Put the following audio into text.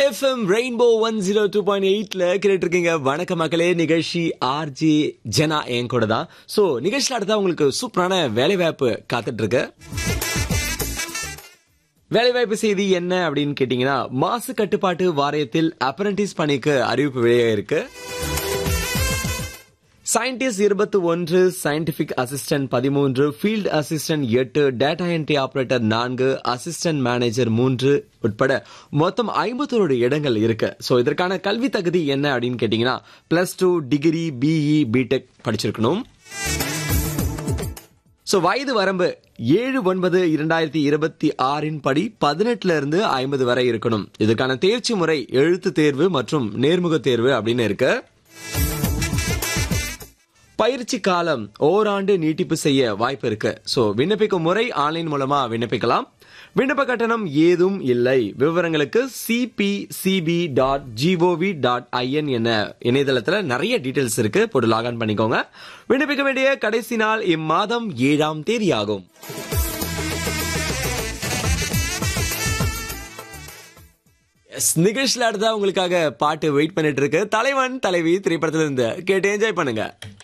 FM Rainbow one zero two point எயிட்ல கேட்டு இருக்கீங்க வணக்க மக்களே நிகழ்ச்சி ஆர்ஜி ஜனா என் கூட தான் ஸோ நிகழ்ச்சியில் அடுத்தா உங்களுக்கு சூப்பரான வேலைவாய்ப்பு காத்துட்டு இருக்கு வேலைவாய்ப்பு செய்தி என்ன அப்படின்னு கேட்டீங்கன்னா மாசு கட்டுப்பாட்டு வாரியத்தில் அப்ரண்டிஸ் பணிக்கு அறிவிப்பு வெளியாக இருக்கு சயின்டிஸ்ட் இருபத்தி ஒன்று சயின்டிபிக் அசிஸ்டன்ட் பதிமூன்று ஃபீல்ட் அசிஸ்டன்ட் எட்டு டேட்டா என்ட்ரி ஆபரேட்டர் நான்கு அசிஸ்டன்ட் மேனேஜர் மூன்று உட்பட மொத்தம் ஐம்பத்தோரு இடங்கள் இருக்கு ஸோ இதற்கான கல்வி தகுதி என்ன அப்படின்னு கேட்டீங்கன்னா plus two degree BE BTech படிச்சிருக்கணும் ஸோ வயது வரம்பு ஏழு ஒன்பது இரண்டாயிரத்தி இருபத்தி ஆறின் படி பதினெட்டுல இருந்து ஐம்பது வரை இருக்கணும் இதுக்கான தேர்ச்சி முறை எழுத்து தேர்வு மற்றும் நேர்முக தேர்வு அப்படின்னு இருக்கு பயிற்சி காலம் ஓராண்டு நீட்டிப்பு செய்ய வாய்ப்பு இருக்கு சோ விண்ணப்பிக்கும் முறை ஆன்லைன் மூலமா விண்ணப்பிக்கலாம் விண்ணப்ப கட்டணம் ஏதும் இல்லை விவரங்களுக்கு CPCB dot GOV dot IN என இணையதளத்துல நிறைய டீடைல்ஸ் இருக்கு போட்டு லாக்ஆன் பண்ணிக்கோங்க விண்ணப்பிக்க வேண்டிய கடைசி நாள் இம்மாதம் ஏழாம் தேதி ஆகும் எஸ் நிகழ்ச்சியில் அடுத்தா உங்களுக்காக பாட்டு வெயிட் பண்ணிட்டு இருக்கு தலைவன் தலைவி திரைப்படத்துல இருந்து கேட்டு என்ஜாய் பண்ணுங்க